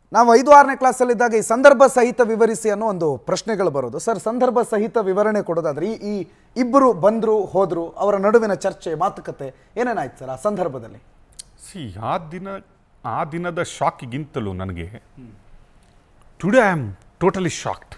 ನಾವು ಐದು ಆರನೇ ಕ್ಲಾಸಲ್ಲಿದ್ದಾಗ ಈ ಸಂದರ್ಭ ಸಹಿತ ವಿವರಿಸಿ ಅನ್ನೋ ಒಂದು ಪ್ರಶ್ನೆಗಳು ಬರೋದು ಸರ್ ಸಂದರ್ಭ ಸಹಿತ ವಿವರಣೆ ಕೊಡೋದಾದ್ರೆ ಈ ಈ ಇಬ್ಬರು ಬಂದರು ಹೋದರು ಅವರ ನಡುವಿನ ಚರ್ಚೆ ಮಾತುಕತೆ ಏನೇನಾಯ್ತು ಸರ್ ಆ ಸಂದರ್ಭದಲ್ಲಿ ಸಿ ಆ ದಿನ ಆ ದಿನದ ಶಾಕಿಗಿಂತಲೂ ನನಗೆ today I am totally shocked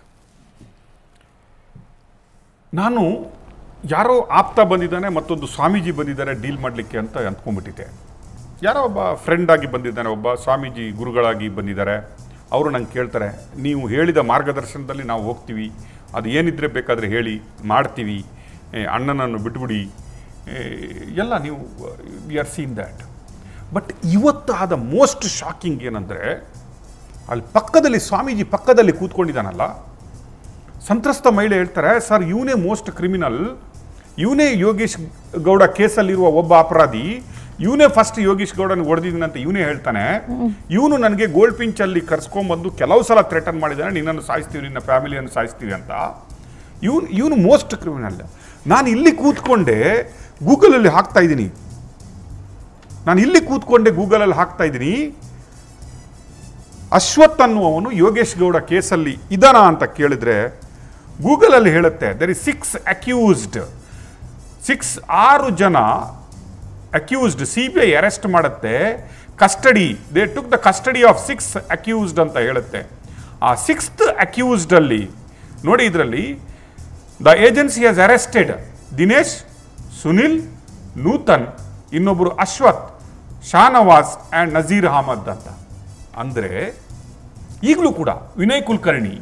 ನಾನು ಯಾರೋ ಆಪ್ತ ಬಂದಿದ್ದಾನೆ ಮತ್ತೊಂದು ಸ್ವಾಮೀಜಿ ಬಂದಿದ್ದಾರೆ ಡೀಲ್ ಮಾಡಲಿಕ್ಕೆ ಅಂತ ಅಂದ್ಕೊಂಡ್ಬಿಟ್ಟಿದ್ದೆ ಯಾರೋ ಒಬ್ಬ ಫ್ರೆಂಡ್ ಆಗಿ ಬಂದಿದ್ದಾನೆ ಒಬ್ಬ ಸ್ವಾಮೀಜಿ ಗುರುಗಳಾಗಿ ಬಂದಿದ್ದಾರೆ ಅವರು ನಂಗೆ ಕೇಳ್ತಾರೆ ನೀವು ಹೇಳಿದ ಮಾರ್ಗದರ್ಶನದಲ್ಲಿ ನಾವು ಹೋಗ್ತೀವಿ ಅದು ಏನಿದ್ರೆ ಬೇಕಾದರೆ ಹೇಳಿ ಮಾಡ್ತೀವಿ ಏ, ಅಣ್ಣನನ್ನು ಬಿಟ್ಬಿಡಿ ಏ, ಎಲ್ಲ ನೀವು we are seen that but ಇವತ್ತು ಆದ ಮೋಸ್ಟ್ ಶಾಕಿಂಗ್ ಏನಂದರೆ ಅಲ್ಲಿ ಪಕ್ಕದಲ್ಲಿ ಸ್ವಾಮೀಜಿ ಪಕ್ಕದಲ್ಲಿ ಕೂತ್ಕೊಂಡಿದ್ದಾನಲ್ಲ ಸಂತ್ರಸ್ತ ಮಹಿಳೆ ಹೇಳ್ತಾರೆ ಸರ್ ಇವನೇ ಮೋಸ್ಟ್ ಕ್ರಿಮಿನಲ್ ಇವನೇ ಯೋಗೇಶ್ ಗೌಡ ಕೇಸಲ್ಲಿರುವ ಒಬ್ಬ ಅಪರಾಧಿ ಇವನೇ ಫಸ್ಟ್ ಯೋಗೇಶ್ ಗೌಡನ ಹೊಡೆದಿದ್ದೀನಂತ ಇವನೇ ಹೇಳ್ತಾನೆ ಇವನು ನನಗೆ ಗೋಲ್ಡ್ ಪಿಂಚಲ್ಲಿ ಕರ್ಸ್ಕೊಂಬಂದು ಕೆಲವು ಸಲ ಥ್ರೆಟನ್ ಮಾಡಿದ್ದಾನೆ ನಿನ್ನನ್ನು ಸಾಯಿಸ್ತೀವಿ ನಿನ್ನ ಫ್ಯಾಮಿಲಿಯನ್ನು ಸಾಯಿಸ್ತೀವಿ ಅಂತ ಇವನು ಇವನು ಮೋಸ್ಟ್ ಕ್ರಿಮಿನಲ್ ನಾನು ಇಲ್ಲಿ ಕೂತ್ಕೊಂಡೆ ಗೂಗಲಲ್ಲಿ ಹಾಕ್ತಾ ಇದ್ದೀನಿ ನಾನು ಇಲ್ಲಿ ಕೂತ್ಕೊಂಡೆ ಗೂಗಲಲ್ಲಿ ಹಾಕ್ತಾ ಇದ್ದೀನಿ ಅಶ್ವಥ್ ಅನ್ನುವವನು ಯೋಗೇಶ್ ಗೌಡ ಕೇಸಲ್ಲಿ ಇದಾನ ಅಂತ ಕೇಳಿದ್ರೆ ಗೂಗಲಲ್ಲಿ ಹೇಳುತ್ತೆ there is six accused six ಆರು ಜನ accused C B I arrest ಮಾಡುತ್ತೆ custody they took the custody of six accused ಅಂತ ಹೇಳುತ್ತೆ ಆ ಸಿಕ್ಸ್ತ್ ಅಕ್ಯೂಸ್ಡ್ ಅಲ್ಲಿ ನೋಡಿ ಇದರಲ್ಲಿ the agency has arrested Dinesh Sunil Nutan ಇನ್ನೊಬ್ಬರು ಅಶ್ವಥ್ ಶಾನವಾಸ್ ಆ್ಯಂಡ್ ನಜೀರ್ ಅಹಮದ್ ಅಂತ ಅಂದರೆ ಈಗಲೂ ಕೂಡ ವಿನಯ್ ಕುಲಕರ್ಣಿ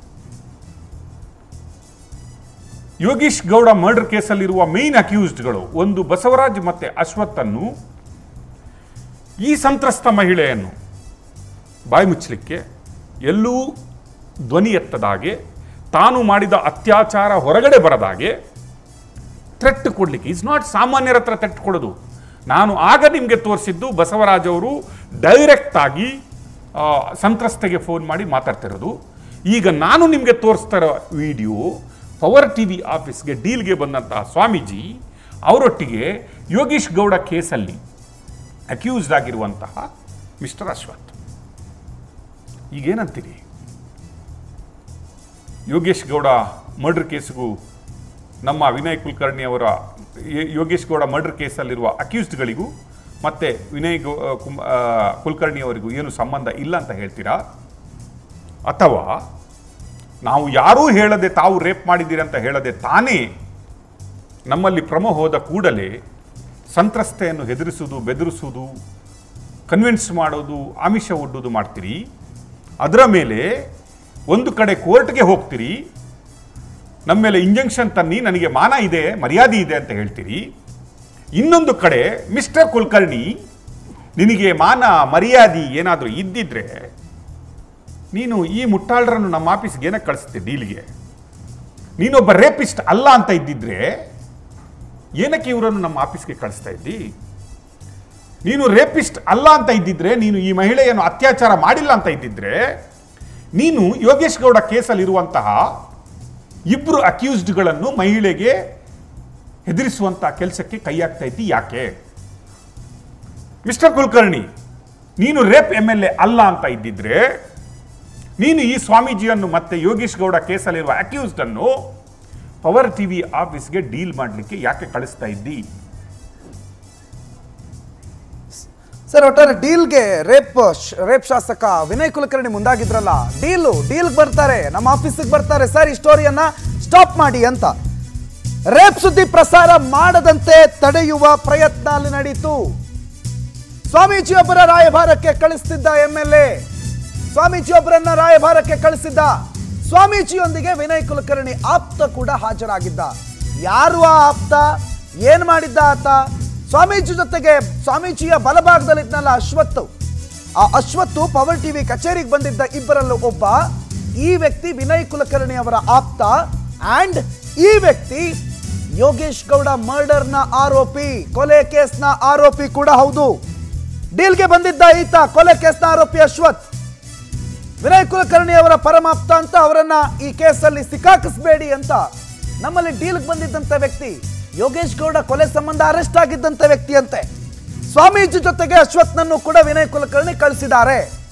ಯೋಗೀಶ್ ಗೌಡ ಮರ್ಡರ್ ಕೇಸಲ್ಲಿರುವ ಮೇನ್ ಅಕ್ಯೂಸ್ಡ್ಗಳು ಒಂದು ಬಸವರಾಜ್ ಮತ್ತೆ ಅಶ್ವಥನ್ನು ಈ ಸಂತ್ರಸ್ತ ಮಹಿಳೆಯನ್ನು ಬಾಯಿ ಮುಚ್ಚಲಿಕ್ಕೆ ಎಲ್ಲೂ ಧ್ವನಿ ಎತ್ತದಾಗೆ ತಾನು ಮಾಡಿದ ಅತ್ಯಾಚಾರ ಹೊರಗಡೆ ಬರದಾಗೆ ಥ್ರೆಟ್ ಕೊಡ್ಲಿಕ್ಕೆ ಇಸ್ ನಾಟ್ ಸಾಮಾನ್ಯರ ಹತ್ರ ಥ್ರೆಟ್ ಕೊಡೋದು ನಾನು ಆಗ ನಿಮಗೆ ತೋರಿಸಿದ್ದು ಬಸವರಾಜ್ ಅವರು ಡೈರೆಕ್ಟ್ ಆಗಿ ಆ, ಸಂತ್ರಸ್ತೆಗೆ ಫೋನ್ ಮಾಡಿ ಮಾತಾಡ್ತಿರೋದು ಈಗ ನಾನು ನಿಮಗೆ ತೋರಿಸ್ತಾ ಇರೋ ವಿಡಿಯೋ ಪವರ್ ಟಿ ವಿ ಆಫೀಸ್ಗೆ ಡೀಲ್ಗೆ ಬಂದಂತಹ ಸ್ವಾಮೀಜಿ ಅವರೊಟ್ಟಿಗೆ ಯೋಗೀಶ್ ಗೌಡ ಕೇಸಲ್ಲಿ ಅಕ್ಯೂಸ್ಡ್ ಆಗಿರುವಂತಹ ಮಿಸ್ಟರ್ ಅಶ್ವಥ್ ಈಗೇನಂತೀರಿ ಯೋಗೇಶ್ ಗೌಡ ಮರ್ಡರ್ ಕೇಸ್ಗೂ ನಮ್ಮ ವಿನಯ್ ಕುಲಕರ್ಣಿ ಅವರ ಯೋ- ಯೋಗೇಶ್ ಗೌಡ ಮರ್ಡರ್ ಕೇಸಲ್ಲಿರುವ ಅಕ್ಯೂಸ್ಡ್ಗಳಿಗೂ ಮತ್ತೆ ವಿನಯ್ ಗೌ ಕುಮ್ ಆ, ಕುಲಕರ್ಣಿ ಅವರಿಗೂ ಏನು ಸಂಬಂಧ ಇಲ್ಲ ಅಂತ ಹೇಳ್ತೀರಾ ಅಥವಾ ನಾವು ಯಾರೂ ಹೇಳದೆ ತಾವು ರೇಪ್ ಮಾಡಿದ್ದೀರಿ ಅಂತ ಹೇಳದೆ ತಾನೇ ನಮ್ಮಲ್ಲಿ ಕ್ರಮ ಹೋದ ಕೂಡಲೇ ಸಂತ್ರಸ್ತೆಯನ್ನು ಹೆದರಿಸುವುದು ಬೆದರಿಸುವುದು ಕನ್ವಿನ್ಸ್ ಮಾಡೋದು ಆಮಿಷ ಒಡ್ಡುವುದು ಮಾಡ್ತೀರಿ ಅದರ ಮೇಲೆ ಒಂದು ಕಡೆ ಕೋರ್ಟ್ಗೆ ಹೋಗ್ತೀರಿ ನಮ್ಮ ಮೇಲೆ ಇಂಜೆಕ್ಷನ್ ತನ್ನಿ ನನಗೆ ಮಾನ ಇದೆ ಮರ್ಯಾದೆ ಇದೆ ಅಂತ ಹೇಳ್ತೀರಿ ಇನ್ನೊಂದು ಕಡೆ ಮಿಸ್ಟರ್ ಕುಲಕರ್ಣಿ ನಿನಗೆ ಮಾನ ಮರ್ಯಾದೆ ಏನಾದರೂ ಇದ್ದಿದ್ರೆ ನೀನು ಈ ಮುಟ್ಟಾಳರನ್ನು ನಮ್ಮ ಆಫೀಸ್ಗೆ ಏನಕ್ಕೆ ಕಳಿಸ್ತೆ ಡೀಲ್ಗೆ ನೀನೊಬ್ಬ ರೇಪಿಸ್ಟ್ ಅಲ್ಲ ಅಂತ ಇದ್ದಿದ್ರೆ ಏನಕ್ಕೆ ಇವರನ್ನು ನಮ್ಮ ಆಫೀಸ್ಗೆ ಕಳಿಸ್ತಾ ಇದ್ದಿ ನೀನು ರೇಪಿಸ್ಟ್ ಅಲ್ಲ ಅಂತ ಇದ್ದಿದ್ರೆ ನೀನು ಈ ಮಹಿಳೆಯನ್ನು ಅತ್ಯಾಚಾರ ಮಾಡಿಲ್ಲ ಅಂತ ಇದ್ದಿದ್ರೆ ನೀನು ಯೋಗೇಶ್ ಗೌಡ ಕೇಸಲ್ಲಿ ಇರುವಂತಹ ಇಬ್ಬರು ಅಕ್ಯೂಸ್ಡ್ಗಳನ್ನು ಮಹಿಳೆಗೆ ಹೆದರಿಸುವಂತಹ ಕೆಲಸಕ್ಕೆ ಕೈ ಹಾಕ್ತಾ ಇದ್ದಿ ಯಾಕೆ ಮಿಸ್ಟರ್ ಕುಲಕರ್ಣಿ ನೀನು ರೇಪ್ ಎಮ್ ಎಲ್ ಎ ಅಲ್ಲ ಅಂತ ಇದ್ದಿದ್ರೆ ನೀನು ಈ ಸ್ವಾಮೀಜಿಯನ್ನು ಮತ್ತೆ ಯೋಗೇಶ್ ಗೌಡ ಕೇಸಲ್ಲಿರುವ ಅಕ್ಯೂಸ್ಡ್ ಅನ್ನು ಪವರ್ ಟಿವಿ ಆಫೀಸ್ಗೆ ಡೀಲ್ ಮಾಡಲಿಕ್ಕೆ ಯಾಕೆ ಕಳಿಸ್ತಾ ಇದ್ದಿ ಸರ್ ಒಟ್ಟಾರೆ ಡೀಲ್ಗೆ ರೇಪ್ ಶ- ರೇಪ್ ಶಾಸಕ ವಿನಯ್ ಕುಲಕರ್ಣಿ ಮುಂದಾಗಿದ್ರಲ್ಲ ಡೀಲು ಡೀಲ್ ಬರ್ತಾರೆ ನಮ್ಮ ಆಫೀಸಿಗೆ ಬರ್ತಾರೆ ಸರ್ ಈ ಸ್ಟೋರಿಯನ್ನ ಸ್ಟಾಪ್ ಮಾಡಿ ಅಂತ ರೇಪ್ ಸುದ್ದಿ ಪ್ರಸಾರ ಮಾಡದಂತೆ ತಡೆಯುವ ಪ್ರಯತ್ನ ಅಲ್ಲಿ ನಡೀತು ಸ್ವಾಮೀಜಿಯೊಬ್ಬರ ರಾಯಭಾರಕ್ಕೆ ಕಳಿಸ್ತಿದ್ದ ಎಂ ಎಲ್ ಎ ಸ್ವಾಮೀಜಿಯೊಬ್ಬರನ್ನ ರಾಯಭಾರಕ್ಕೆ ಕಳಿಸಿದ್ದ ಸ್ವಾಮೀಜಿಯೊಂದಿಗೆ ವಿನಯ್ ಕುಲಕರ್ಣಿ ಆಪ್ತ ಕೂಡ ಹಾಜರಾಗಿದ್ದ ಯಾರು ಆ ಆಪ್ತ ಏನ್ ಮಾಡಿದ್ದ ಆತ ಸ್ವಾಮೀಜಿ ಜೊತೆಗೆ ಸ್ವಾಮೀಜಿಯ ಬಲಭಾಗದಲ್ಲಿದ್ನಲ್ಲ ಅಶ್ವತ್ ಆ ಅಶ್ವತ್ತು ಪವರ್ ಟಿವಿ ಕಚೇರಿಗೆ ಬಂದಿದ್ದ ಇಬ್ಬರಲ್ಲೂ ಒಬ್ಬ ಈ ವ್ಯಕ್ತಿ ವಿನಯ್ ಕುಲಕರ್ಣಿ ಅವರ ಆಪ್ತ ಅಂಡ್ ಈ ವ್ಯಕ್ತಿ ಯೋಗೇಶ್ ಗೌಡ ಮರ್ಡರ್ನ ಆರೋಪಿ ಕೊಲೆ ಕೇಸ್ನ ಆರೋಪಿ ಕೂಡ ಹೌದು ಡೀಲ್ಗೆ ಬಂದಿದ್ದ ಈತ ಕೊಲೆ ಕೇಸ್ನ ಆರೋಪಿ ಅಶ್ವಥ್ ವಿನಯ್ ಕುಲಕರ್ಣಿ ಅವರ ಪರಮಾಪ್ತ ಅಂತ ಅವರನ್ನ ಈ ಕೇಸಲ್ಲಿ ಸಿಕ್ಕಾಕಿಸ್ಬೇಡಿ ಅಂತ ನಮ್ಮಲ್ಲಿ ಡೀಲ್ಗೆ ಬಂದಿದ್ದಂತ ವ್ಯಕ್ತಿ ಯೋಗೇಶ್ ಗೌಡ ಕೊಲೆ ಸಂಬಂಧ ಅರೆಸ್ಟ್ ಆಗಿದ್ದಂತ ವ್ಯಕ್ತಿ ಅಂತೆ ಸ್ವಾಮೀಜಿ ಜೊತೆಗೆ ಅಶ್ವತ್ನನ್ನು ಕೂಡ ವಿನಯ್ ಕುಲಕರ್ಣಿ ಕಳಿಸಿದ್ದಾರೆ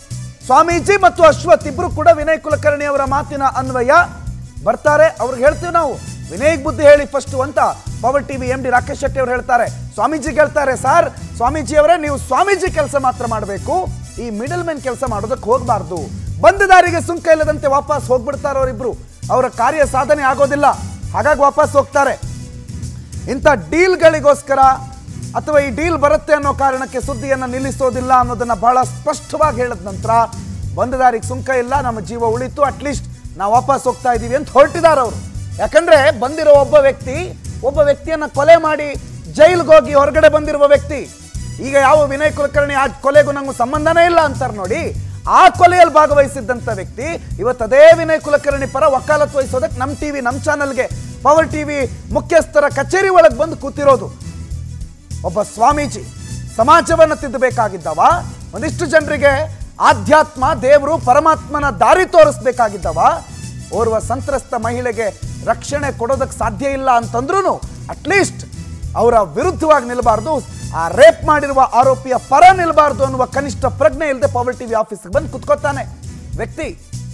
ಸ್ವಾಮೀಜಿ ಮತ್ತು ಅಶ್ವಥ್ ಇಬ್ರು ಕೂಡ ವಿನಯ್ ಕುಲಕರ್ಣಿ ಅವರ ಮಾತಿನ ಅನ್ವಯ ಬರ್ತಾರೆ ಅವ್ರಿಗೆ ಹೇಳ್ತೀವಿ ನಾವು ವಿನಯ್ ಬುದ್ಧಿ ಹೇಳಿ ಫಸ್ಟ್ ಅಂತ Power TV M D Rakesh Shetty ಅವರು ಹೇಳ್ತಾರೆ ಸ್ವಾಮೀಜಿ ಹೇಳ್ತಾರೆ ಸರ್ ಸ್ವಾಮೀಜಿ ಅವರೇ ನೀವು ಸ್ವಾಮೀಜಿ ಕೆಲಸ ಮಾತ್ರ ಮಾಡಬೇಕು ಈ ಮಿಡಲ್ ಮ್ಯಾನ್ ಕೆಲಸ ಮಾಡೋದಕ್ಕೆ ಹೋಗಬಾರ್ದು ಬಂದ ದಾರಿಗೆ ಸುಂಕ ಇಲ್ಲದಂತೆ ವಾಪಸ್ ಹೋಗ್ಬಿಡ್ತಾರೆ ಅವರಿಬ್ರು ಅವರ ಕಾರ್ಯ ಸಾಧನೆ ಆಗೋದಿಲ್ಲ ಹಾಗಾಗಿ ವಾಪಸ್ ಹೋಗ್ತಾರೆ ಇಂಥ ಡೀಲ್ಗಳಿಗೋಸ್ಕರ ಅಥವಾ ಈ ಡೀಲ್ ಬರುತ್ತೆ ಅನ್ನೋ ಕಾರಣಕ್ಕೆ ಸುದ್ದಿಯನ್ನು ನಿಲ್ಲಿಸೋದಿಲ್ಲ ಅನ್ನೋದನ್ನ ಬಹಳ ಸ್ಪಷ್ಟವಾಗಿ ಹೇಳಿದ ನಂತರ ಬಂದ ದಾರಿಗೆ ಸುಂಕ ಇಲ್ಲ ನಮ್ಮ ಜೀವ ಉಳಿತು ಅಟ್ಲೀಸ್ಟ್ ನಾವು ವಾಪಸ್ ಹೋಗ್ತಾ ಇದ್ದೀವಿ ಅಂತ ಹೊರಟಿದ್ದಾರೆ ಅವರು ಯಾಕಂದ್ರೆ ಬಂದಿರೋ ಒಬ್ಬ ವ್ಯಕ್ತಿ ಒಬ್ಬ ವ್ಯಕ್ತಿಯನ್ನ ಕೊಲೆ ಮಾಡಿ ಜೈಲ್ಗೆ ಹೋಗಿ ಹೊರಗಡೆ ಬಂದಿರುವ ವ್ಯಕ್ತಿ ಈಗ ಯಾವ ವಿನಯ್ ಕುಲಕರ್ಣಿ ಆ ಕೊಲೆಗೂ ನಂಗೆ ಸಂಬಂಧನೇ ಇಲ್ಲ ಅಂತಾರೆ ನೋಡಿ ಆ ಕೊಲೆಯಲ್ಲಿ ಭಾಗವಹಿಸಿದ್ದಂಥ ವ್ಯಕ್ತಿ ಇವತ್ತು ಅದೇ ವಿನಯ್ ಕುಲಕರ್ಣಿ ಪರ ವಕಾಲತ್ ವಹಿಸೋದಕ್ಕೆ ನಮ್ಮ ಟಿವಿ ನಮ್ಮ ಚಾನಲ್ಗೆ ಪವರ್ ಟಿವಿ ಮುಖ್ಯಸ್ಥರ ಕಚೇರಿ ಒಳಗೆ ಬಂದು ಕೂತಿರೋದು ಒಬ್ಬ ಸ್ವಾಮೀಜಿ ಸಮಾಜವನ್ನು ತಿದ್ದಬೇಕಾಗಿದ್ದವ ಒಂದಿಷ್ಟು ಜನರಿಗೆ ಆಧ್ಯಾತ್ಮ ದೇವರು ಪರಮಾತ್ಮನ ದಾರಿ ತೋರಿಸ್ಬೇಕಾಗಿದ್ದವ ಓರ್ವ ಸಂತ್ರಸ್ತ ಮಹಿಳೆಗೆ ರಕ್ಷಣೆ ಕೊಡೋದಕ್ಕೆ ಸಾಧ್ಯ ಇಲ್ಲ ಅಂತಂದ್ರೂ ಅಟ್ಲೀಸ್ಟ್ ಅವರ ವಿರುದ್ಧವಾಗಿ ನಿಲ್ಲಬಾರ್ದು ಆ ರೇಪ್ ಮಾಡಿರುವ ಆರೋಪಿಯ ಪರ ನಿಲ್ಲಬಾರ್ದು ಅನ್ನುವ ಕನಿಷ್ಠ ಪ್ರಜ್ಞೆ ಇಲ್ಲದೆ ಪವರ್ ಟಿವಿ ಆಫೀಸ್ಗೆ ಬಂದು ಕುತ್ಕೋತಾನೆ ವ್ಯಕ್ತಿ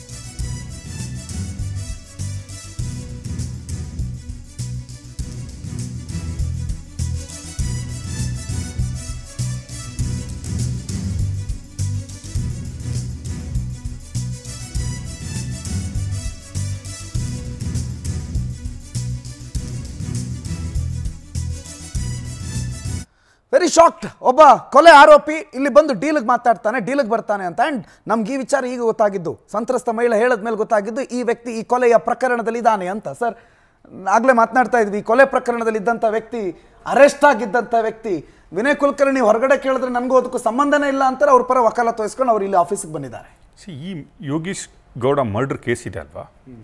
ವೆರಿ ಶಾಕ್ಡ್ ಒಬ್ಬ ಕೊಲೆ ಆರೋಪಿ ಇಲ್ಲಿ ಬಂದು ಡೀಲ್ಗೆ ಮಾತಾಡ್ತಾನೆ ಡೀಲ್ಗೆ ಬರ್ತಾನೆ ಅಂತ ಆ್ಯಂಡ್ ನಮ್ಗೆ ಈ ವಿಚಾರ ಈಗ ಗೊತ್ತಾಗಿದ್ದು ಸಂತ್ರಸ್ತ ಮಹಿಳೆ ಹೇಳಿದ ಮೇಲೆ ಗೊತ್ತಾಗಿದ್ದು ಈ ವ್ಯಕ್ತಿ ಈ ಕೊಲೆಯ ಪ್ರಕರಣದಲ್ಲಿ ಇದ್ದಾನೆ ಅಂತ ಸರ್ ಆಗಲೇ ಮಾತನಾಡ್ತಾ ಇದ್ವಿ ಈ ಕೊಲೆ ಪ್ರಕರಣದಲ್ಲಿ ಇದ್ದಂಥ ವ್ಯಕ್ತಿ ಅರೆಸ್ಟ್ ಆಗಿದ್ದಂಥ ವ್ಯಕ್ತಿ ವಿನಯ್ ಕುಲಕರ್ಣಿ ಹೊರಗಡೆ ಕೇಳಿದ್ರೆ ನನಗೂ ಅದಕ್ಕೂ ಸಂಬಂಧನೇ ಇಲ್ಲ ಅಂತಾರೆ ಅವ್ರ ಪರ ವಕಾಲತ್ ವಹಿಸ್ಕೊಂಡು ಅವ್ರು ಇಲ್ಲಿ ಆಫೀಸಿಗೆ ಬಂದಿದ್ದಾರೆ ಸಿ ಈ ಯೋಗೀಶ್ ಗೌಡ ಮರ್ಡರ್ ಕೇಸ್ ಇದೆ ಅಲ್ವಾ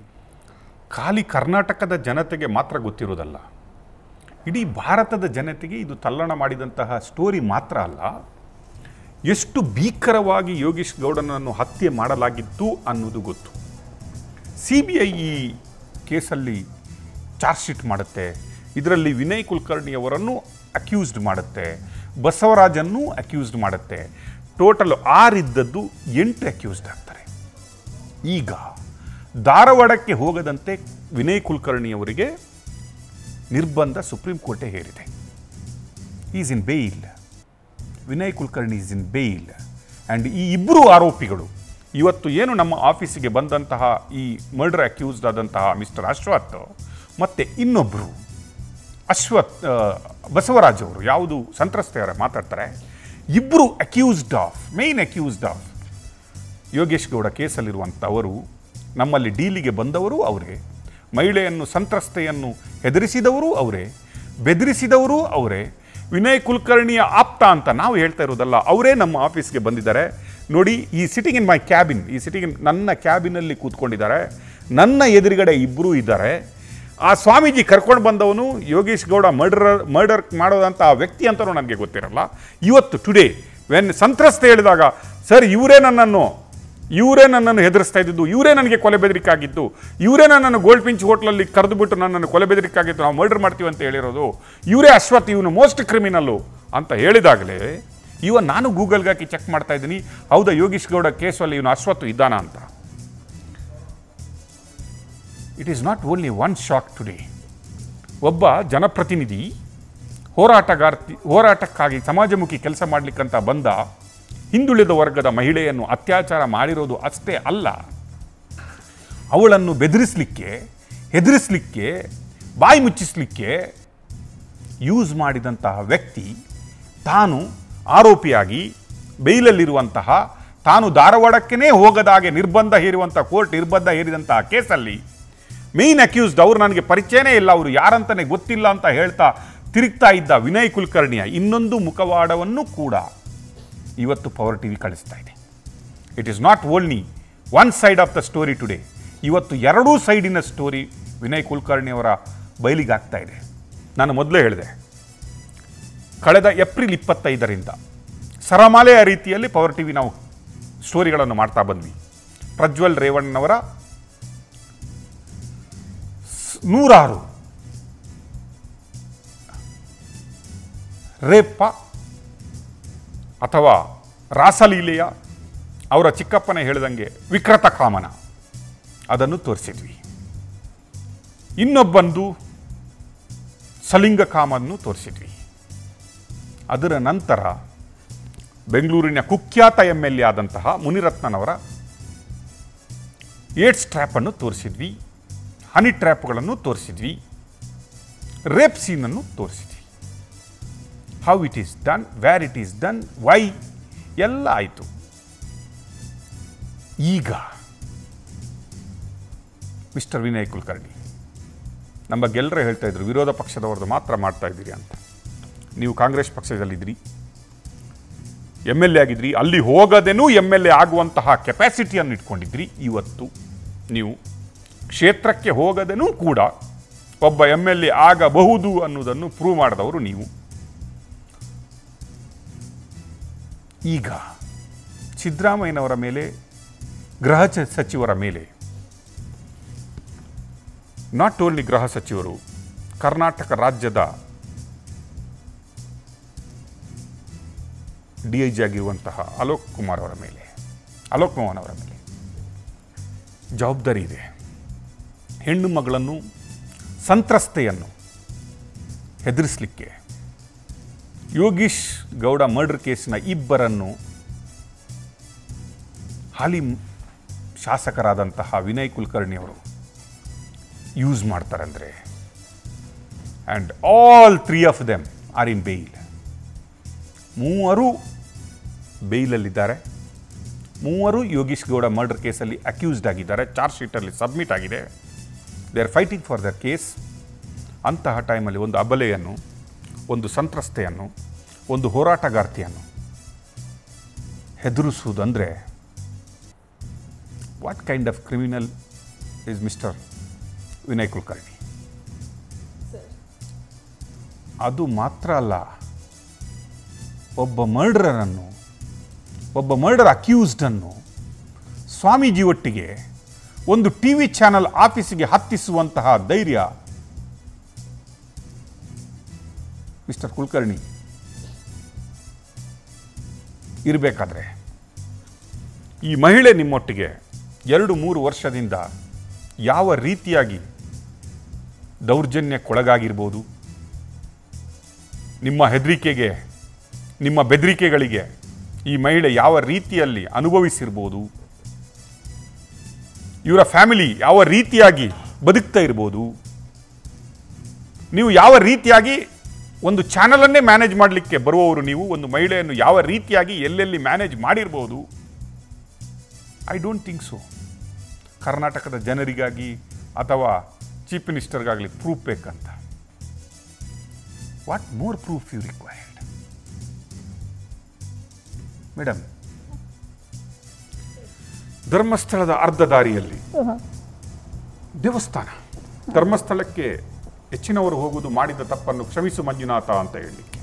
ಖಾಲಿ ಕರ್ನಾಟಕದ ಜನತೆಗೆ ಮಾತ್ರ ಗೊತ್ತಿರೋದಲ್ಲ ಇಡೀ ಭಾರತದ ಜನತೆಗೆ ಇದು ತಲ್ಲಣ ಮಾಡಿದಂತಹ ಸ್ಟೋರಿ ಮಾತ್ರ ಅಲ್ಲ ಎಷ್ಟು ಭೀಕರವಾಗಿ ಯೋಗೀಶ್ ಗೌಡನನ್ನು ಹತ್ಯೆ ಮಾಡಲಾಗಿತ್ತು ಅನ್ನೋದು ಗೊತ್ತು ಸಿ ಬಿ ಐ ಈ ಕೇಸಲ್ಲಿ ಚಾರ್ಜ್ ಶೀಟ್ ಮಾಡುತ್ತೆ ಇದರಲ್ಲಿ ವಿನಯ್ ಕುಲಕರ್ಣಿಯವರನ್ನು ಅಕ್ಯೂಸ್ಡ್ ಮಾಡುತ್ತೆ ಬಸವರಾಜನ್ನು ಅಕ್ಯೂಸ್ಡ್ ಮಾಡುತ್ತೆ ಟೋಟಲ್ ಆರಿದ್ದದ್ದು ಎಂಟು ಅಕ್ಯೂಸ್ಡ್ ಆಗ್ತಾರೆ ಈಗ ಧಾರವಾಡಕ್ಕೆ ಹೋಗದಂತೆ ವಿನಯ್ ಕುಲಕರ್ಣಿಯವರಿಗೆ ನಿರ್ಬಂಧ ಸುಪ್ರೀಂ ಕೋರ್ಟೇ ಹೇರಿದೆ is in bail Vinay Kulkarni is in bail and ಈ ಇಬ್ಬರು ಆರೋಪಿಗಳು ಇವತ್ತು ಏನು ನಮ್ಮ ಆಫೀಸಿಗೆ ಬಂದಂತಹ ಈ ಮರ್ಡರ್ ಅಕ್ಯೂಸ್ಡ್ ಆದಂತಹ ಮಿಸ್ಟರ್ ಅಶ್ವಥ್ ಮತ್ತು ಇನ್ನೊಬ್ಬರು ಅಶ್ವಥ್ ಆ, ಬಸವರಾಜ್ ಅವರು ಯಾವುದು ಸಂತ್ರಸ್ತೆಯರ ಮಾತಾಡ್ತಾರೆ ಇಬ್ಬರು accused of main accused of Yogesh Gowda ಕೇಸಲ್ಲಿರುವಂಥವರು ನಮ್ಮಲ್ಲಿ ಡೀಲಿಗೆ ಬಂದವರು ಅವರೇ ಮಹಿಳೆಯನ್ನು ಸಂತ್ರಸ್ತೆಯನ್ನು ಹೆದರಿಸಿದವರು ಅವರೇ ಬೆದರಿಸಿದವರು ಅವರೇ ವಿನಯ್ ಕುಲಕರ್ಣಿಯ ಆಪ್ತ ಅಂತ ನಾವು ಹೇಳ್ತಾ ಇರೋದಲ್ಲ ಅವರೇ ನಮ್ಮ ಆಫೀಸ್ಗೆ ಬಂದಿದ್ದಾರೆ ನೋಡಿ ಈ ಸಿಟಿಂಗ್ ಇನ್ ಮೈ ಕ್ಯಾಬಿನ್ ಈ ಸಿಟಿಂಗ್ ಇನ್ ನನ್ನ ಕ್ಯಾಬಿನಲ್ಲಿ ಕೂತ್ಕೊಂಡಿದ್ದಾರೆ ನನ್ನ ಎದುರುಗಡೆ ಇಬ್ಬರೂ ಇದ್ದಾರೆ ಆ ಸ್ವಾಮೀಜಿ ಕರ್ಕೊಂಡು ಬಂದವನು ಯೋಗೇಶ್ ಗೌಡ ಮರ್ಡರ್ ಮರ್ಡರ್ ಮಾಡೋದಂಥ ಆ ವ್ಯಕ್ತಿ ಅಂತಲೂ ನನಗೆ ಗೊತ್ತಿರಲ್ಲ ಇವತ್ತು ಟುಡೇ ವೆನ್ ಸಂತ್ರಸ್ತೆ ಹೇಳಿದಾಗ ಸರ್ ಇವರೇ ನನ್ನನ್ನು ಇವರೇ ನನ್ನನ್ನು ಹೆದರಿಸ್ತಾ ಇದ್ದಿದ್ದು ಇವರೇ ನನಗೆ ಕೊಲೆ ಬೆದರಿಕೆ ಆಗಿದ್ದು ಇವರೇ ನನ್ನನ್ನು ಗೋಲ್ಡ್ ಪಿಂಚ್ ಹೋಟ್ಲಲ್ಲಿ ಕರೆದುಬಿಟ್ಟು ನನ್ನನ್ನು ಕೊಲೆ ಬೆದರಿಕೆ ಆಗಿತ್ತು ನಾವು ಮರ್ಡರ್ ಮಾಡ್ತೀವಿ ಅಂತ ಹೇಳಿರೋದು ಇವರೇ ಅಶ್ವಥ್ ಇವನು ಮೋಸ್ಟ್ ಕ್ರಿಮಿನಲ್ಲು ಅಂತ ಹೇಳಿದಾಗಲೇ ಇವನ್ ನಾನು ಗೂಗಲ್ಗೆ ಹಾಕಿ ಚೆಕ್ ಮಾಡ್ತಾ ಇದ್ದೀನಿ ಹೌದಾ ಯೋಗೀಶ್ ಗೌಡ ಕೇಸಲ್ಲಿ ಇವನು ಅಶ್ವಥ್ ಇದ್ದಾನ ಅಂತ it is not only one shock today ಒಬ್ಬ ಜನಪ್ರತಿನಿಧಿ ಹೋರಾಟಗಾರ್ತಿ ಹೋರಾಟಕ್ಕಾಗಿ ಸಮಾಜಮುಖಿ ಕೆಲಸ ಮಾಡಲಿಕ್ಕಂತ ಬಂದ ಹಿಂದುಳಿದ ವರ್ಗದ ಮಹಿಳೆಯನ್ನು ಅತ್ಯಾಚಾರ ಮಾಡಿರೋದು ಅಷ್ಟೇ ಅಲ್ಲ ಅವಳನ್ನು ಬೆದರಿಸಲಿಕ್ಕೆ ಹೆದರಿಸಲಿಕ್ಕೆ ಬಾಯಿ ಮುಚ್ಚಿಸಲಿಕ್ಕೆ ಯೂಸ್ ಮಾಡಿದಂತಹ ವ್ಯಕ್ತಿ ತಾನು ಆರೋಪಿಯಾಗಿ ಬೇಯ್ಲಲ್ಲಿರುವಂತಹ ತಾನು ಧಾರವಾಡಕ್ಕೇ ಹೋಗದಾಗೆ ನಿರ್ಬಂಧ ಹೇರುವಂಥ ಕೋರ್ಟ್ ನಿರ್ಬಂಧ ಹೇರಿದಂತಹ ಕೇಸಲ್ಲಿ ಮೇನ್ ಅಕ್ಯೂಸ್ಡ್ ಅವ್ರು ನನಗೆ ಪರಿಚಯನೇ ಇಲ್ಲ ಅವರು ಯಾರಂತಾನೆ ಗೊತ್ತಿಲ್ಲ ಅಂತ ಹೇಳ್ತಾ ತಿರುಗ್ತಾ ಇದ್ದ ವಿನಯ್ ಕುಲಕರ್ಣಿಯ ಇನ್ನೊಂದು ಮುಖವಾಡವನ್ನು ಕೂಡ ಇವತ್ತು ಪವರ್ ಟಿವಿ ಕಳಿಸ್ತಾ ಇದೆ it is not only one side of the story today ಇವತ್ತು ಎರಡೂ ಸೈಡಿನ ಸ್ಟೋರಿ ವಿನಯ್ ಕುಲಕರ್ಣಿಯವರ ಬಯಲಿಗಾಗ್ತಾ ಇದೆ ನಾನು ಮೊದಲೇ ಹೇಳಿದೆ ಕಳೆದ ಏಪ್ರಿಲ್ ಇಪ್ಪತ್ತೈದರಿಂದ ಸರಮಾಲೆಯ ರೀತಿಯಲ್ಲಿ ಪವರ್ ಟಿವಿ ನಾವು ಸ್ಟೋರಿಗಳನ್ನು ಮಾಡ್ತಾ ಬಂದ್ವಿ ಪ್ರಜ್ವಲ್ ರೇವಣ್ಣನವರ ಸ್- ನೂರಾರು ರೇಪ ಅಥವಾ ರಾಸಲೀಲೆಯ ಅವರ ಚಿಕ್ಕಪ್ಪನೇ ಹೇಳಿದಂಗೆ ವಿಕೃತ ಕಾಮನ ಅದನ್ನು ತೋರಿಸಿದ್ವಿ ಇನ್ನೊಬ್ಬಂದು ಸಲಿಂಗ ಕಾಮನ್ನು ತೋರಿಸಿದ್ವಿ ಅದರ ನಂತರ ಬೆಂಗಳೂರಿನ ಕುಖ್ಯಾತ ಎಮ್ ಎಲ್ ಎ ಆದಂತಹ ಮುನಿರತ್ನನವರ ಏಡ್ಸ್ ಟ್ರ್ಯಾಪನ್ನು ತೋರಿಸಿದ್ವಿ ಹನಿ ಟ್ರ್ಯಾಪ್ಗಳನ್ನು ತೋರಿಸಿದ್ವಿ ರೇಪ್ ಸೀನನ್ನು ತೋರಿಸಿದ್ವಿ how it is done where it is done why ಎಲ್ಲ ಆಯಿತು ಈಗ ಮಿಸ್ಟರ್ ವಿನಯ್ ಕುಲಕರ್ಣಿ ನಮ್ಮ ಗೆಲ್ಲರೆ ಹೇಳ್ತಾ ಇದ್ರು ವಿರೋಧ ಪಕ್ಷದವ್ರದ್ದು ಮಾತ್ರ ಮಾಡ್ತಾ ಇದ್ದೀರಿ ಅಂತ ನೀವು ಕಾಂಗ್ರೆಸ್ ಪಕ್ಷದಲ್ಲಿದ್ರಿ ಎಮ್ ಎಲ್ ಎ ಆಗಿದ್ರಿ ಅಲ್ಲಿ ಹೋಗದೇನೂ ಎಮ್ ಎಲ್ ಎ ಆಗುವಂತಹ ಕೆಪಾಸಿಟಿಯನ್ನು ಇಟ್ಕೊಂಡಿದ್ರಿ ಇವತ್ತು ನೀವು ಕ್ಷೇತ್ರಕ್ಕೆ ಹೋಗದೇನೂ ಕೂಡ ಒಬ್ಬ ಎಮ್ ಎಲ್ ಎ ಆಗಬಹುದು ಅನ್ನೋದನ್ನು ಪ್ರೂವ್ ಮಾಡಿದವರು ನೀವು ಈಗ ಸಿದ್ದರಾಮಯ್ಯನವರ ಮೇಲೆ ಗೃಹ ಚ- ಸಚಿವರ ಮೇಲೆ ನಾಟ್ ಓನ್ಲಿ ಗೃಹ ಸಚಿವರು ಕರ್ನಾಟಕ ರಾಜ್ಯದ ಡಿ ಐ ಜಿ ಆಗಿರುವಂತಹ ಅಲೋಕ್ ಕುಮಾರ್ ಅವರ ಮೇಲೆ ಅಲೋಕ್ ಮೋಹನ್ ಅವರ ಮೇಲೆ ಜವಾಬ್ದಾರಿ ಇದೆ ಹೆಣ್ಣು ಮಗಳನ್ನು ಸಂತ್ರಸ್ತೆಯನ್ನು ಹೆದರಿಸಲಿಕ್ಕೆ ಯೋಗೀಶ್ ಗೌಡ ಮರ್ಡರ್ ಕೇಸಿನ ಇಬ್ಬರನ್ನು ಹಾಲಿ ಶಾಸಕರಾದಂತಹ ವಿನಯ್ ಕುಲಕರ್ಣಿ ಅವರು ಯೂಸ್ ಮಾಡ್ತಾರಂದ್ರೆ and all three of them are in bail ಮೂವರು ಬೇಯ್ಲಲ್ಲಿದ್ದಾರೆ ಮೂವರು ಯೋಗೀಶ್ ಗೌಡ ಮರ್ಡರ್ ಕೇಸಲ್ಲಿ ಅಕ್ಯೂಸ್ಡ್ ಆಗಿದ್ದಾರೆ ಚಾರ್ಜ್ ಶೀಟಲ್ಲಿ ಸಬ್ಮಿಟ್ ಆಗಿದೆ they are fighting for their case ಅಂತಹ ಟೈಮಲ್ಲಿ ಒಂದು ಅಬಲೆಯನ್ನು ಒಂದು ಸಂತ್ರಸ್ತೆಯನ್ನು ಒಂದು ಹೋರಾಟಗಾರ್ತಿಯನ್ನು ಹೆದರಿಸುವುದಂದರೆ what kind of criminal is mister Vinay Kulkarni ಅದು ಮಾತ್ರ ಅಲ್ಲ ಒಬ್ಬ ಮರ್ಡರನ್ನು ಒಬ್ಬ ಮರ್ಡರ್ ಅಕ್ಯೂಸ್ಡನ್ನು ಸ್ವಾಮೀಜಿ ಒಟ್ಟಿಗೆ ಒಂದು ಟಿ ವಿ ಚಾನಲ್ ಆಫೀಸಿಗೆ ಹತ್ತಿಸುವಂತಹ ಧೈರ್ಯ ಮಿಸ್ಟರ್ ಕುಲಕರ್ಣಿ ಇರಬೇಕಾದ್ರೆ ಈ ಮಹಿಳೆ ನಿಮ್ಮೊಟ್ಟಿಗೆ ಎರಡು ಮೂರು ವರ್ಷದಿಂದ ಯಾವ ರೀತಿಯಾಗಿ ದೌರ್ಜನ್ಯಕ್ಕೊಳಗಾಗಿರ್ಬೋದು ನಿಮ್ಮ ಹೆದರಿಕೆಗೆ ನಿಮ್ಮ ಬೆದರಿಕೆಗಳಿಗೆ ಈ ಮಹಿಳೆ ಯಾವ ರೀತಿಯಲ್ಲಿ ಅನುಭವಿಸಿರ್ಬೋದು ಇವರ ಫ್ಯಾಮಿಲಿ ಯಾವ ರೀತಿಯಾಗಿ ಬದುಕ್ತಾ ಇರ್ಬೋದು ನೀವು ಯಾವ ರೀತಿಯಾಗಿ ಒಂದು ಚಾನಲನ್ನೇ ಮ್ಯಾನೇಜ್ ಮಾಡಲಿಕ್ಕೆ ಬರುವವರು ನೀವು ಒಂದು ಮಹಿಳೆಯನ್ನು ಯಾವ ರೀತಿಯಾಗಿ ಎಲ್ಲೆಲ್ಲಿ ಮ್ಯಾನೇಜ್ ಮಾಡಿರ್ಬೋದು ಐ ಡೋಂಟ್ ಥಿಂಕ್ ಸೊ ಕರ್ನಾಟಕದ ಜನರಿಗಾಗಿ ಅಥವಾ ಚೀಫ್ ಮಿನಿಸ್ಟರ್ಗಾಗಲಿ ಪ್ರೂಫ್ ಬೇಕಂತ what more proof you required madam ಧರ್ಮಸ್ಥಳದ ಅರ್ಧ ದಾರಿಯಲ್ಲಿ ದೇವಸ್ಥಾನ ಧರ್ಮಸ್ಥಳಕ್ಕೆ ಹೆಚ್ಚಿನವರು ಹೋಗುವುದು ಮಾಡಿದ ತಪ್ಪನ್ನು ಕ್ಷಮಿಸು ಮಂಜುನಾಥ ಅಂತ ಹೇಳಲಿಕ್ಕೆ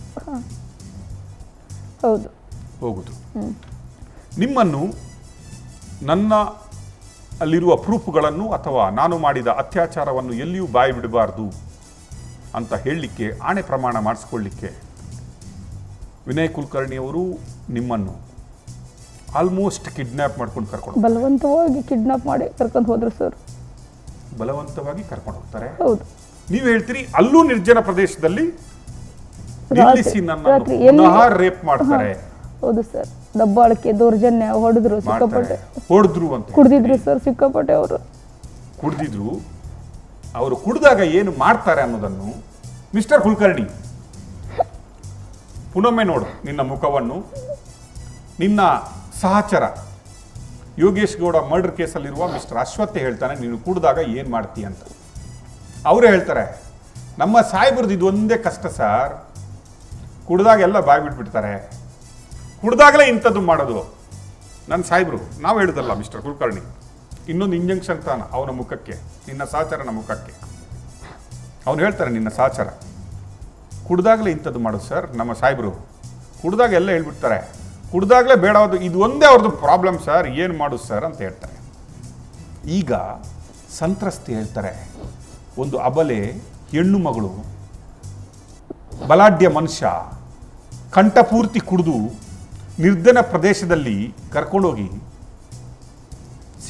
ಹೌದು ಹೋಗುದು ನಿಮ್ಮನ್ನು ನನ್ನ ಅಲ್ಲಿರುವ ಪ್ರೂಫ್ಗಳನ್ನು ಅಥವಾ ನಾನು ಮಾಡಿದ ಅತ್ಯಾಚಾರವನ್ನು ಎಲ್ಲಿಯೂ ಬಾಯಿ ಬಿಡಬಾರ್ದು ಅಂತ ಹೇಳಲಿಕ್ಕೆ ಆಣೆ ಪ್ರಮಾಣ ಮಾಡಿಸ್ಕೊಳ್ಳಿಕ್ಕೆ ವಿನಯ್ ಕುಲಕರ್ಣಿಯವರು ನಿಮ್ಮನ್ನು ಆಲ್ಮೋಸ್ಟ್ ಕಿಡ್ನ್ಯಾಪ್ ಮಾಡ್ಕೊಂಡು ಕರ್ಕೊಂಡು ಬಲವಂತವಾಗಿ ಕಿಡ್ನಾಪ್ ಮಾಡಿ ಕರ್ಕೊಂಡು ಹೋದ್ರು ಸರ್ ಬಲವಂತವಾಗಿ ಕರ್ಕೊಂಡು ಹೋಗ್ತಾರೆ ಹೌದು ನೀವು ಹೇಳ್ತೀರಿ ಅಲ್ಲೂ ನಿರ್ಜನ ಪ್ರದೇಶದಲ್ಲಿ ರಾತ್ರಿ- ನಿಲ್ಲಿಸಿ ನನ್ನನ್ನು ರಾತ್ರಿ ಎಲ್ಲಿ- ಪುನಃ ರೇಪ್ ಮಾಡ್ತಾರೆ ಹೌದು ಸರ್ ದಬ್ಬಾಳಿಕೆ ದೌರ್ಜನ್ಯ ಹೊಡೆದ್ರು ಮಾಡ್ತಾರೆ ಸಿಕ್ಕಾಪಟ್ಟೆ ಹೊಡೆದ್ರು ಅಂತ ಕುಡ್ದಿದ್ರು ಸರ್ ಸಿಕ್ಕಾಪಟ್ಟೆ ಅವರು ಕುಡ್ದಿದ್ರು ಅವರು ಕುಡಿದಾಗ ಏನು ಮಾಡ್ತಾರೆ ಅನ್ನೋದನ್ನು ಮಿಸ್ಟರ್ ಕುಲಕರ್ಣಿ ಪುನೊಮ್ಮೆ ನೋಡು ನಿನ್ನ ಮುಖವನ್ನು ನಿನ್ನ ಸಹಚರ ಯೋಗೇಶ್ ಗೌಡ ಮರ್ಡರ್ ಕೇಸಲ್ಲಿರುವ ಮಿಸ್ಟರ್ ಅಶ್ವಥ್ ಹೇಳ್ತಾನೆ ನೀನು ಕುಡಿದಾಗ ಏನು ಮಾಡ್ತೀಯ ಅಂತ ಅವರೇ ಹೇಳ್ತಾರೆ ನಮ್ಮ ಸಾಹೇಬ್ರದ್ದು ಇದು ಒಂದೇ ಕಷ್ಟ ಸರ್ ಕುಡ್ದಾಗ ಎಲ್ಲ ಬಾಯ್ ಬಿಟ್ಬಿಡ್ತಾರೆ ಕುಡ್ದಾಗಲೇ ಇಂಥದ್ದು ಮಾಡೋದು ನನ್ನ ಸಾಹೇಬ್ರು ನಾವು ಹೇಳುದಲ್ಲ ಮಿಸ್ಟರ್ ಕುಲಕರ್ಣಿ ಇನ್ನೊಂದು ಇಂಜೆಕ್ಷನ್ ತಾನ ಅವನ ಮುಖಕ್ಕೆ ನಿನ್ನ ಸಹಚರನ ಮುಖಕ್ಕೆ ಅವನು ಹೇಳ್ತಾರೆ ನಿನ್ನ ಸಹಚರ ಕುಡ್ದಾಗಲೇ ಇಂಥದ್ದು ಮಾಡೋದು ಸರ್ ನಮ್ಮ ಸಾಹೇಬ್ರು ಕುಡ್ದಾಗ ಎಲ್ಲ ಹೇಳ್ಬಿಡ್ತಾರೆ ಕುಡ್ದಾಗಲೇ ಬೇಡವಾದು ಇದು ಒಂದೇ ಅವ್ರದ್ದು ಪ್ರಾಬ್ಲಮ್ ಸರ್ ಏನು ಮಾಡೋದು ಸರ್ ಅಂತ ಹೇಳ್ತಾರೆ ಈಗ ಸಂತ್ರಸ್ತೆ ಹೇಳ್ತಾರೆ ಒಂದು ಅಬಲೆ ಹೆಣ್ಣು ಮಗಳು ಬಲಾಢ್ಯ ಮನುಷ್ಯ ಕಂಠಪೂರ್ತಿ ಕುಡಿದು ನಿರ್ಧನ ಪ್ರದೇಶದಲ್ಲಿ ಕರ್ಕೊಂಡೋಗಿ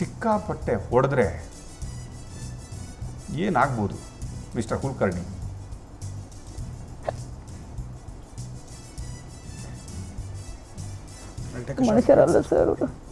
ಸಿಕ್ಕಾಪಟ್ಟೆ ಹೊಡೆದ್ರೆ ಏನಾಗ್ಬೋದು ಮಿಸ್ಟರ್ ಕುಲಕರ್ಣಿ ಮನುಷ್ಯರಲ್ಲ ಸರ್ ಅವರು